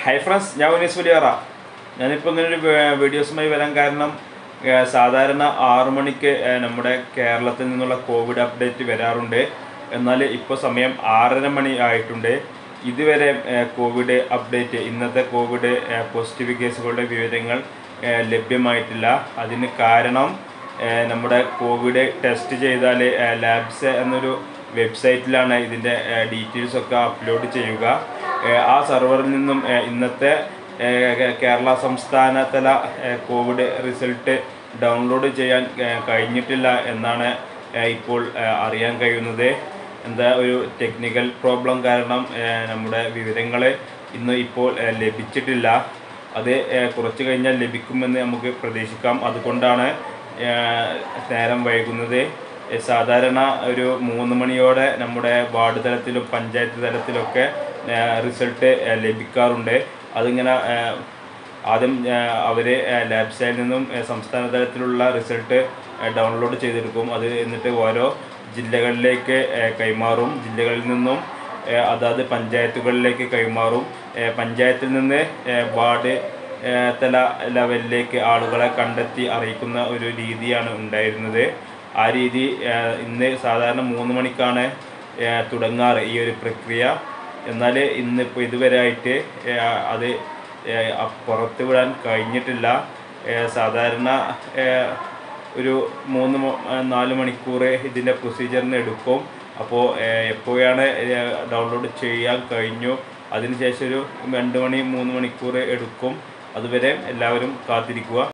hi friends ഞാൻ ഉനീസ് വലിയാറ ഞാനിപ്പോൾ ഇങ്ങനെ ഒരു വേ- വീഡിയോസുമായി വരാൻ കാരണം ഏഹ്, സാധാരണ ആറു മണിക്ക് ഏഹ്, നമ്മുടെ കേരളത്തിൽ നിന്നുള്ള കോവിഡ് അപ്ഡേറ്റ് വരാറുണ്ട് എന്നാൽ ഇപ്പോൾ സമയം ആറര മണി ആയിട്ടുണ്ട് ഇതുവരെ ഏഹ്, കോവിഡ് അപ്ഡേറ്റ് ഇന്നത്തെ കോവിഡ് ഏഹ്, പോസിറ്റീവ് കേസുകളുടെ വിവരങ്ങൾ ഏഹ്, ലഭ്യമായിട്ടില്ല അതിന് കാരണം ഏഹ്, നമ്മുടെ കോവിഡ് ടെസ്റ്റ് ചെയ്താൽ ലാബ്സ് എന്നൊരു വെബ്സൈറ്റിലാണ് ഇതിൻ്റെ ഡീറ്റെയിൽസ് ഒക്കെ അപ്ലോഡ് ചെയ്യുക ഏഹ്, ആ സെർവറിൽ നിന്നും ഏഹ്, ഇന്നത്തെ ഏഹ്, കേ- കേരള സംസ്ഥാന തല ഏഹ്, കോവിഡ് റിസൾട്ട് ഡൗൺലോഡ് ചെയ്യാൻ ഏഹ്, കഴിഞ്ഞിട്ടില്ല എന്നാണ് ഏഹ്, ഇപ്പോൾ ഏഹ്, അറിയാൻ കഴിയുന്നത് എന്താ ഒരു ടെക്നിക്കൽ പ്രോബ്ലം കാരണം ഏഹ്, നമ്മുടെ വിവരങ്ങൾ ഇന്ന് ഇപ്പോൾ ഏഹ്, ലഭിച്ചിട്ടില്ല അത് ഏഹ്, കുറച്ച് കഴിഞ്ഞാൽ ലഭിക്കുമെന്ന് നമുക്ക് പ്രതീക്ഷിക്കാം അതുകൊണ്ടാണ് ഏഹ്, നേരം വൈകുന്നത് ഏഹ്, സാധാരണ ഒരു മൂന്ന് മണിയോടെ നമ്മുടെ വാർഡ് തലത്തിലും പഞ്ചായത്ത് തലത്തിലൊക്കെ റിസൾട്ട് ലഭിക്കാറുണ്ട് അതിങ്ങനെ ഏഹ്, ആദ്യം അവർ ലാബ് സൈഡിൽ നിന്നും ഏഹ്, സംസ്ഥാന തലത്തിലുള്ള റിസൾട്ട് ഡൗൺലോഡ് ചെയ്തെടുക്കും അത് എന്നിട്ട് ഓരോ ജില്ലകളിലേക്ക് ഏഹ്, കൈമാറും ജില്ലകളിൽ നിന്നും ഏഹ്, അതാത് പഞ്ചായത്തുകളിലേക്ക് കൈമാറും ഏഹ്, പഞ്ചായത്തിൽ നിന്ന് ഏഹ്, വാർഡ് ഏഹ്, തല ലെവലിലേക്ക് ആളുകളെ കണ്ടെത്തി അറിയിക്കുന്ന ഒരു രീതിയാണ് ഉണ്ടായിരുന്നത് ആ രീതി ഏഹ്, ഇന്ന് സാധാരണ മൂന്ന് മണിക്കാണ് ഏഹ്, തുടങ്ങാറ് ഈ ഒരു പ്രക്രിയ എന്നാൽ ഇന്നിപ്പോൾ ഇതുവരെ ആയിട്ട് ഏഹ്, അത് ഏഹ്, അ- പുറത്ത് വിടാൻ കഴിഞ്ഞിട്ടില്ല ഏഹ്, സാധാരണ ഏഹ്, ഒരു മൂന്ന് മ- ഏഹ്, നാല് മണിക്കൂർ ഇതിൻ്റെ പ്രൊസീജിയറിന് എടുക്കും അപ്പോൾ എപ്പോഴാണ് ഡൗൺലോഡ് ചെയ്യാൻ കഴിഞ്ഞു അതിനുശേഷം ഒരു രണ്ട് മണി മൂന്ന് മണിക്കൂർ എടുക്കും അതുവരെ എല്ലാവരും കാത്തിരിക്കുക